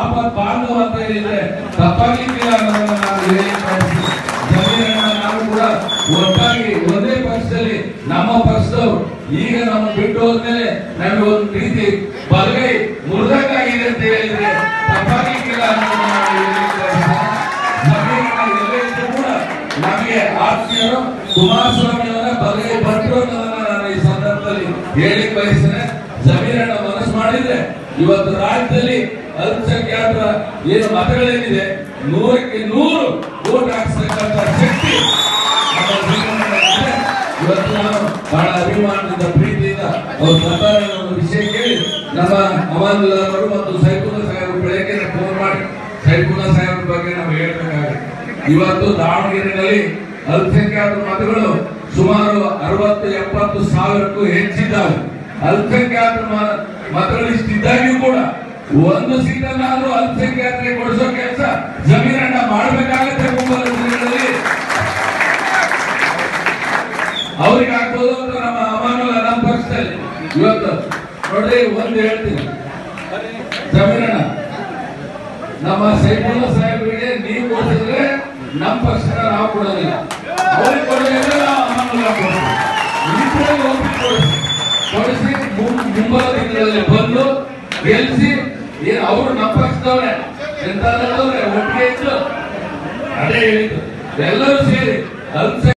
ಆಪತ್ ಬಾಂಧವ ಅಂತ ಹೇಳಿದ್ರೆ ತಪ್ಪಾಗ್ಲಿಕ್ಕಿಲ್ಲ ಅನ್ನೋದನ್ನ ನಾನು ಹೇಳಿ ಬಯಸ್ತೀನಿ. ಜಮೀರಣ್ಣ ನಾವು ಕೂಡ ಒಟ್ಟಾಗಿ ಒಂದೇ ಪಕ್ಷದಲ್ಲಿ ನಮ್ಮ ಪಕ್ಷದವರು ಈಗ ನಮ್ಮ ಬಿಟ್ಟು ಹೋದ್ಮೇಲೆ ನಮಗೆ ಒಂದು ರೀತಿ ಬಲಗೈ ಮುರಿದಂಗಾಗಿದೆ ಅಂತ ಹೇಳಿದ್ರೆ ತಪ್ಪಾಗ್ಲಿಕ್ಕಿಲ್ಲ ಅನ್ನೋದನ್ನ ನಾನು ಹೇಳಿ ಬಯಸ್ತೀನಿ. ಜಮೀರಣ್ಣ ಎಲ್ಲೇ ಇದ್ರೂ ಕೂಡ ನಮಗೆ ಆತ್ಮೀಯರು ಕುಮಾರಸ್ವಾಮಿ ಅವರ ಬಲಗೈ ಭಟ್ರು ಅನ್ನೋದನ್ನ ನಾನು ಈ ಸಂದರ್ಭದಲ್ಲಿ ಹೇಳಿ ಬಯಸ್ತೇನೆ ಜಮೀರಣ್ಣ ಮನಸ್ಸು ಮಾಡಿದ್ರೆ ಇವತ್ತು ರಾಜ್ಯದಲ್ಲಿ ಅಲ್ಪಸಂಖ್ಯಾತರ ಏನು ಮತಗಳೇನಿದೆ ನೂರಕ್ಕೆ ನೂರು ಓಟ್ ಹಾಕ್ಸ್ತಕ್ಕಂಥ ಶಕ್ತಿ ನಮ್ಮ ಜಮೀರಣ್ಣನಿಗಿದೆ. ಇವತ್ತು ನಾನು ಬಹಳ ಅಭಿಮಾನದಿಂದ ಪ್ರೀತಿಯಿಂದ ಅವ್ರ ಬರ್ತಾರೆ ಅನ್ನೋ ಒಂದು ವಿಷಯ ಕೇಳಿ ನಮ್ಮ ಅಮಾನುಲ್ಲವರು ಮತ್ತು ಸೈಕುಲ ಸಾಹೇಬರು ಬೆಳಗ್ಗೆ ಫೋನ್ ಮಾಡಿ ಸೈಕುಲ ಸಾಹೇಬ್ರ ಬಗ್ಗೆ ನಾವು ಹೇಳ್ಬೇಕಾಗುತ್ತೆ ಇವತ್ತು ದಾವಣಗೆರೆಯಲ್ಲಿ ಅಲ್ಪಸಂಖ್ಯಾತ ಮತಗಳು ಸುಮಾರು ಅರವತ್ತು ಎಪ್ಪತ್ತು ಸಾವಿರಕ್ಕೂ ಹೆಚ್ಚಿದ್ದಾವೆ ಅಲ್ಪಸಂಖ್ಯಾತ ಮ- ಮತಗಳು ಇಷ್ಟಿದ್ದಾಗ್ಯೂ ಕೂಡ ಒಂದು ಸೀಟನ್ನಾದ್ರೂ ಅಲ್ಪಸಂಖ್ಯಾತರಿಗೆ ಕೊಡಿಸೋ ಕೆಲಸ ಜಮೀರಣ್ಣ ಮಾಡಬೇಕಾಗತ್ತೆ ಮುಂಬರುವ ದಿನಗಳಲ್ಲಿ ಅವ್ರಿಗೆ ಆಗ್ಬೋದು ಅಂತ ನಮ್ಮ ಅಮಾನುಲ್ಲ ನಮ್ಮ ಪಕ್ಷದಲ್ಲಿ ಇವತ್ತು ನೋಡ್ರಿ ಒಂದು ಹೇಳ್ತೀನಿ ಜಮೀರಣ್ಣ ನಮ್ಮ ಸೈಫುಲ್ಲಾ ಸಾಹೇಬರಿಗೆ ನೀವು ಕೊಡಿಸಿದ್ರೆ ನಮ್ಮ ಪಕ್ಷನ ನಾವು ಕೊಡೋದಿಲ್ಲ ಅವ್ರಿಗೆ ಕೊಡೋದಿಲ್ಲ ನಾವು ಅಮಾನುಲ್ಲ ಕೊಡ್ತೀವಿ ಇಬ್ಬರಿಗೆ ಒಪ್ಪಿಗೆ ಕೊಡಿಸಿ ಕೊಡಿಸಿ ಮುಂ- ಮುಂಬರುವ ದಿನಗಳಲ್ಲಿ ಬಂದು ಗೆಲ್ಲಿಸಿ ಏನು ಅವರು ನಮ್ಮ ಪಕ್ಷದವ್ರೆ ಎಂತಾದವ್ರೆ ಒಟ್ಟಿಗೆ ಇದ್ದು ಅದೇ ಹೇಳಿದ್ದು ಎಲ್ಲರೂ ಸೇರಿ ಅಲ್ಪಸಂಖ್ಯಾತ